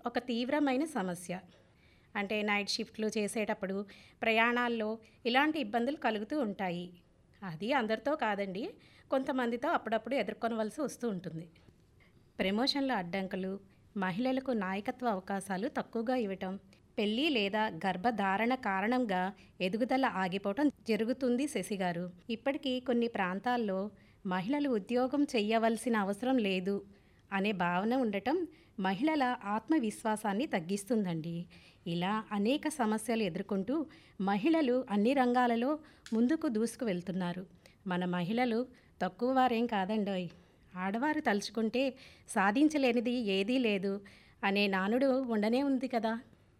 ఒక తీవ్రమైన సమస్య అంటే నైట్ షిఫ్ట్లు చేసేటప్పుడు ప్రయాణాల్లో ఇలాంటి ఇబ్బందులు కలుగుతూ ఉంటాయి అది అందరితో కాదండి కొంతమందితో అప్పుడప్పుడు ఎదుర్కొనవలసి వస్తూ ఉంటుంది ప్రమోషన్ల అడ్డంకులు మహిళలకు నాయకత్వ అవకాశాలు తక్కువగా ఇవ్వటం పెళ్లి లేదా గర్భధారణ కారణంగా ఎదుగుదల ఆగిపోవటం జరుగుతుంది శశి గారు ఇప్పటికీ కొన్ని ప్రాంతాల్లో మహిళలు ఉద్యోగం చెయ్యవలసిన అవసరం లేదు అనే భావన ఉండటం మహిళల ఆత్మవిశ్వాసాన్ని తగ్గిస్తుందండి ఇలా అనేక సమస్యలు ఎదుర్కొంటూ మహిళలు అన్ని రంగాలలో ముందుకు దూసుకు వెళ్తున్నారు మన మహిళలు తక్కువ వారేం కాదండోయ్ ఆడవారు తలుచుకుంటే సాధించలేనిది ఏదీ లేదు అనే నానుడు ఉండనే ఉంది కదా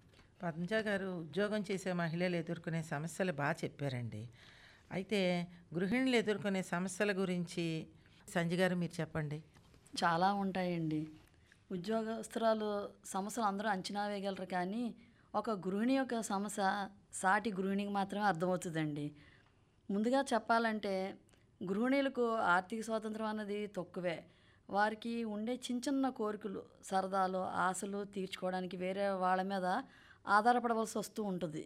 పద్మజ గారు ఉద్యోగం చేసే మహిళలు ఎదుర్కొనే సమస్యలు బాగా చెప్పారండి అయితే గృహిణులు ఎదుర్కొనే సమస్యల గురించి సంజయ్ గారు మీరు చెప్పండి చాలా ఉంటాయండి ఉద్యోగస్తురాలు సమస్యలు అందరూ అంచనా వేయగలరు కానీ ఒక గృహిణి యొక్క సమస్య సాటి గృహిణికి మాత్రమే అర్థమవుతుందండి ముందుగా చెప్పాలంటే గృహిణీలకు ఆర్థిక స్వాతంత్రం అన్నది తక్కువే వారికి ఉండే చిన్న చిన్న కోరికలు సరదాలు ఆశలు తీర్చుకోవడానికి వేరే వాళ్ళ మీద ఆధారపడవలసి వస్తూ ఉంటుంది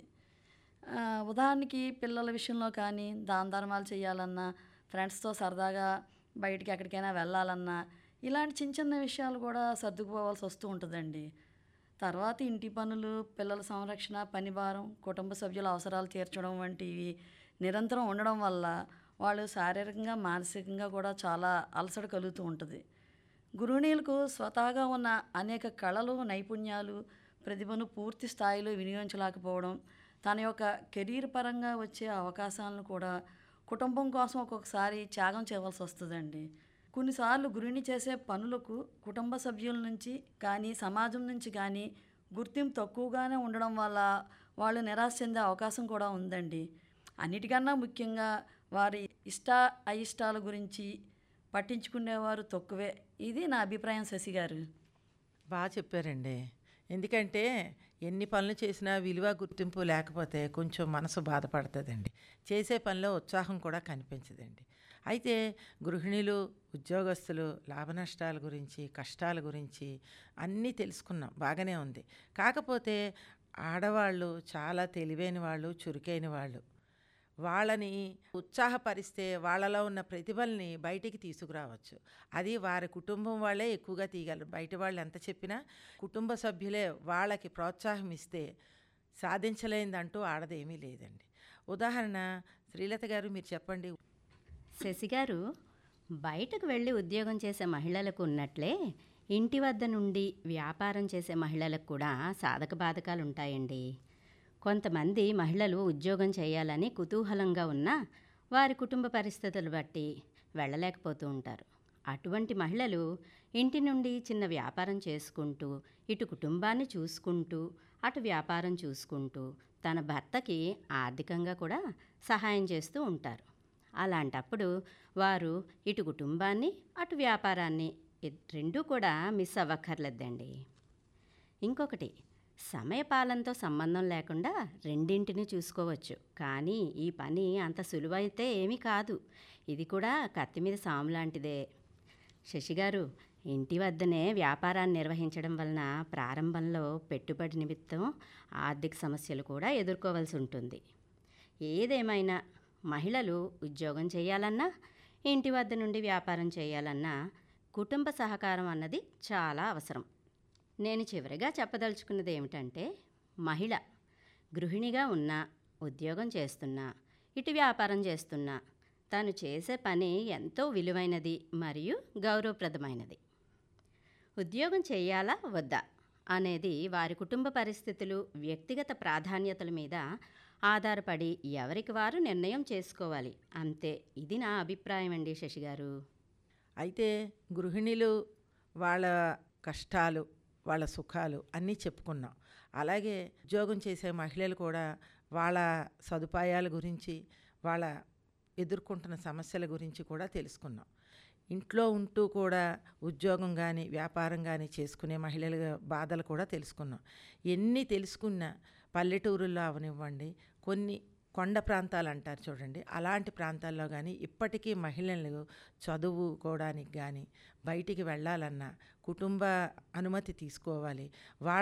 ఆ, ఉదాహరణకి పిల్లల విషయంలో కానీ దాన ధర్మాలు చేయాలన్నా ఫ్రెండ్స్తో సరదాగా బయటికి ఎక్కడికైనా వెళ్ళాలన్నా ఇలాంటి చిన్న చిన్న విషయాలు కూడా సర్దుకుపోవాల్సి వస్తూ ఉంటుందండి తర్వాత ఇంటి పనులు పిల్లల సంరక్షణ పని భారం కుటుంబ సభ్యుల అవసరాలు తీర్చడం వంటివి నిరంతరం ఉండడం వల్ల వాళ్ళు శారీరకంగా మానసికంగా కూడా చాలా అలసట కలుగుతూ ఉంటుంది గృహిణీలకు స్వతహాగా ఉన్న అనేక కళలు నైపుణ్యాలు ప్రతిభను పూర్తి స్థాయిలో వినియోగించలేకపోవడం తన యొక్క కెరీర్ పరంగా వచ్చే అవకాశాలను కూడా కుటుంబం కోసం ఒక్కొక్కసారి త్యాగం చేయవలసి వస్తుందండి కొన్నిసార్లు గృహిణి చేసే పనులకు కుటుంబ సభ్యుల నుంచి కానీ సమాజం నుంచి కానీ గుర్తింపు తక్కువగానే ఉండడం వల్ల వాళ్ళు నిరాశ చెందే అవకాశం కూడా ఉందండి అన్నిటికన్నా ముఖ్యంగా వారి ఇష్ట అయిష్టాల గురించి పట్టించుకునేవారు తక్కువే ఇది నా అభిప్రాయం శశి గారు బాగా చెప్పారండి ఎందుకంటే ఎన్ని పనులు చేసినా విలువ గుర్తింపు లేకపోతే కొంచెం మనసు బాధపడుతుందండి చేసే పనిలో ఉత్సాహం కూడా కనిపించదండి అయితే గృహిణులు ఉద్యోగస్తులు లాభ నష్టాల గురించి కష్టాల గురించి అన్నీ తెలుసుకున్నాం బాగానే ఉంది కాకపోతే ఆడవాళ్ళు చాలా తెలివైన వాళ్ళు చురుకైన వాళ్ళు వాళ్ళని ఉత్సాహపరిస్తే వాళ్ళలో ఉన్న ప్రతిభల్ని బయటికి తీసుకురావచ్చు అది వారి కుటుంబం వాళ్ళే ఎక్కువగా తీయగలరు బయట వాళ్ళు ఎంత చెప్పినా కుటుంబ సభ్యులే వాళ్ళకి ప్రోత్సాహం ఇస్తే సాధించలేనిదంటూ ఆడదేమీ లేదండి ఉదాహరణ శ్రీలత గారు మీరు చెప్పండి శశి గారు బయటకు వెళ్ళి ఉద్యోగం చేసే మహిళలకు ఉన్నట్లే ఇంటి వద్ద నుండి వ్యాపారం చేసే మహిళలకు కూడా సాధక బాధకాలు ఉంటాయండి కొంతమంది మహిళలు ఉద్యోగం చేయాలని కుతూహలంగా ఉన్నా వారి కుటుంబ పరిస్థితులు బట్టి వెళ్ళలేకపోతూ ఉంటారు అటువంటి మహిళలు ఇంటి నుండి చిన్న వ్యాపారం చేసుకుంటూ ఇటు కుటుంబాన్ని చూసుకుంటూ అటు వ్యాపారం చూసుకుంటూ తన భర్తకి ఆర్థికంగా కూడా సహాయం చేస్తూ ఉంటారు అలాంటప్పుడు వారు ఇటు కుటుంబాన్ని అటు వ్యాపారాన్ని ఇ- రెండూ కూడా మిస్ అవ్వక్కర్లేదండి ఇంకొకటి సమయపాలనతో సంబంధం లేకుండా రెండింటిని చూసుకోవచ్చు కానీ ఈ పని అంత సులువైతే ఏమీ కాదు ఇది కూడా కత్తి మీద సాము లాంటిదే శశిగారు ఇంటి వద్దనే వ్యాపారాన్ని నిర్వహించడం వలన ప్రారంభంలో పెట్టుబడి నిమిత్తం ఆర్థిక సమస్యలు కూడా ఎదుర్కోవాల్సి ఉంటుంది ఏదేమైనా మహిళలు ఉద్యోగం చేయాలన్నా ఇంటి వద్ద నుండి వ్యాపారం చేయాలన్నా కుటుంబ సహకారం అన్నది చాలా అవసరం నేను చివరిగా చెప్పదలుచుకున్నది ఏమిటంటే మహిళ గృహిణిగా ఉన్నా ఉద్యోగం చేస్తున్నా ఇటు వ్యాపారం చేస్తున్నా తను చేసే పని ఎంతో విలువైనది మరియు గౌరవప్రదమైనది ఉద్యోగం చేయాలా వద్దా అనేది వారి కుటుంబ పరిస్థితులు వ్యక్తిగత ప్రాధాన్యతల మీద ఆధారపడి ఎవరికి వారు నిర్ణయం చేసుకోవాలి అంతే ఇది నా అభిప్రాయం అండి శశి గారు అయితే గృహిణులు వాళ్ళ కష్టాలు వాళ్ళ సుఖాలు అన్నీ చెప్పుకున్నాం అలాగే ఉద్యోగం చేసే మహిళలు కూడా వాళ్ళ సదుపాయాల గురించి వాళ్ళ ఎదుర్కొంటున్న సమస్యల గురించి కూడా తెలుసుకున్నాం ఇంట్లో ఉంటూ కూడా ఉద్యోగం కానీ వ్యాపారం కానీ చేసుకునే మహిళల బాధలు కూడా తెలుసుకున్నాం ఎన్ని తెలుసుకున్నా పల్లెటూరుల్లో అవనివ్వండి కొన్ని కొండ ప్రాంతాలు అంటారు చూడండి అలాంటి ప్రాంతాల్లో కానీ ఇప్పటికీ మహిళలు చదువుకోవడానికి కానీ బయటికి వెళ్ళాలన్నా కుటుంబ అనుమతి తీసుకోవాలి వాళ్ళ